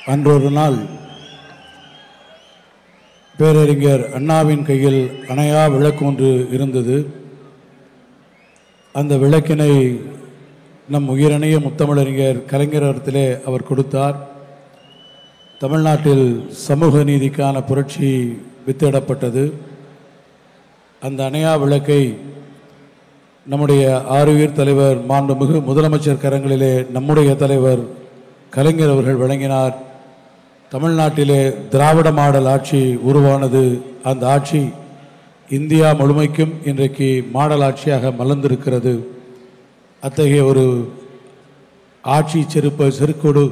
அன்றொரு நாள் பேரறிஞர் அண்ணாவின் கையில் அணையா விளக்கு ஒன்று இருந்தது அந்த விளக்கினை நம் உயிரணைய முத்தமிழறிஞர் கலைஞரத்திலே அவர் கொடுத்தார் தமிழ்நாட்டில் சமூக நீதிக்கான புரட்சி வித்திடப்பட்டது அந்த அணையா விளக்கை நம்முடைய ஆறுயிர் தலைவர் மாண்புமிகு முதலமைச்சர் கரங்களிலே நம்முடைய தலைவர் கலைஞர் அவர்கள் வழங்கினார் தமிழ்நாட்டிலே திராவிட மாடல் ஆட்சி உருவானது அந்த ஆட்சி இந்தியா முழுமைக்கும் இன்றைக்கு மாடல் ஆட்சியாக மலர்ந்திருக்கிறது அத்தகைய ஒரு ஆட்சி செருப்ப செருக்கோடு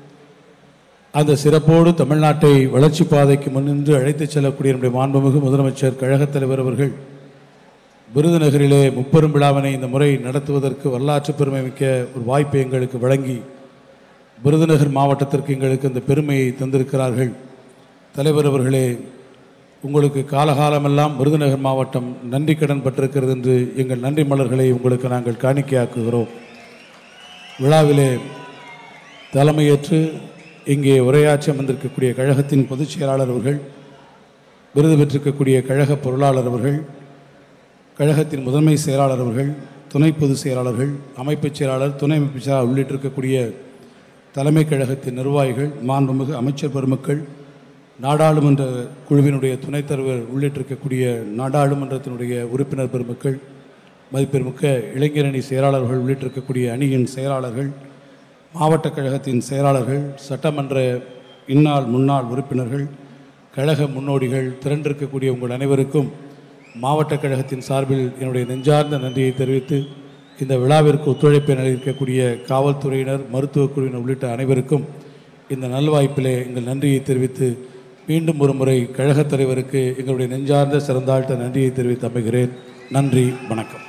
அந்த சிறப்போடு தமிழ்நாட்டை வளர்ச்சி பாதைக்கு முன்னின்று அழைத்துச் செல்லக்கூடிய நம்முடைய மாண்புமிகு முதலமைச்சர் கழகத் தலைவர் அவர்கள் விருதுநகரிலே முப்பெரும் விழாவினை இந்த முறை நடத்துவதற்கு வரலாற்று பெருமை மிக்க ஒரு வாய்ப்பை எங்களுக்கு வழங்கி விருதுநகர் மாவட்டத்திற்கு எங்களுக்கு இந்த பெருமையை தந்திருக்கிறார்கள் தலைவர் அவர்களே உங்களுக்கு காலகாலமெல்லாம் விருதுநகர் மாவட்டம் நன்றி கடன் பட்டிருக்கிறது என்று எங்கள் நன்றி மலர்களை உங்களுக்கு நாங்கள் காணிக்கையாக்குகிறோம் விழாவிலே தலைமையேற்று இங்கே உரையாற்றி அமர்ந்திருக்கக்கூடிய கழகத்தின் பொதுச் செயலாளர் அவர்கள் விருது பெற்றிருக்கக்கூடிய கழக பொருளாளர் அவர்கள் கழகத்தின் முதன்மை செயலாளர் அவர்கள் துணை பொதுச் செயலாளர்கள் அமைப்புச் செயலாளர் துணை அமைப்புச் செயலாளர் உள்ளிட்டிருக்கக்கூடிய தலைமை கழகத்தின் நிர்வாகிகள் மாண்புமிகு அமைச்சர் பெருமக்கள் நாடாளுமன்ற குழுவினுடைய துணைத் தலைவர் உள்ளிட்டிருக்கக்கூடிய நாடாளுமன்றத்தினுடைய உறுப்பினர் பெருமக்கள் மதிப்பெருமிக்க இளைஞரணி செயலாளர்கள் உள்ளிட்டிருக்கக்கூடிய அணியின் செயலாளர்கள் மாவட்ட கழகத்தின் செயலாளர்கள் சட்டமன்ற இந்நாள் முன்னாள் உறுப்பினர்கள் கழக முன்னோடிகள் திரண்டிருக்கக்கூடிய உங்கள் அனைவருக்கும் மாவட்ட கழகத்தின் சார்பில் என்னுடைய நெஞ்சார்ந்த நன்றியை தெரிவித்து இந்த விழாவிற்கு ஒத்துழைப்பை நல்கியிருக்கக்கூடிய காவல்துறையினர் மருத்துவக் குழுவினர் உள்ளிட்ட அனைவருக்கும் இந்த நல்வாய்ப்பிலே எங்கள் நன்றியை தெரிவித்து மீண்டும் ஒரு முறை கழகத் தலைவருக்கு எங்களுடைய நெஞ்சார்ந்த சிறந்தாழ்த்த நன்றியை தெரிவித்து அமைகிறேன் நன்றி வணக்கம்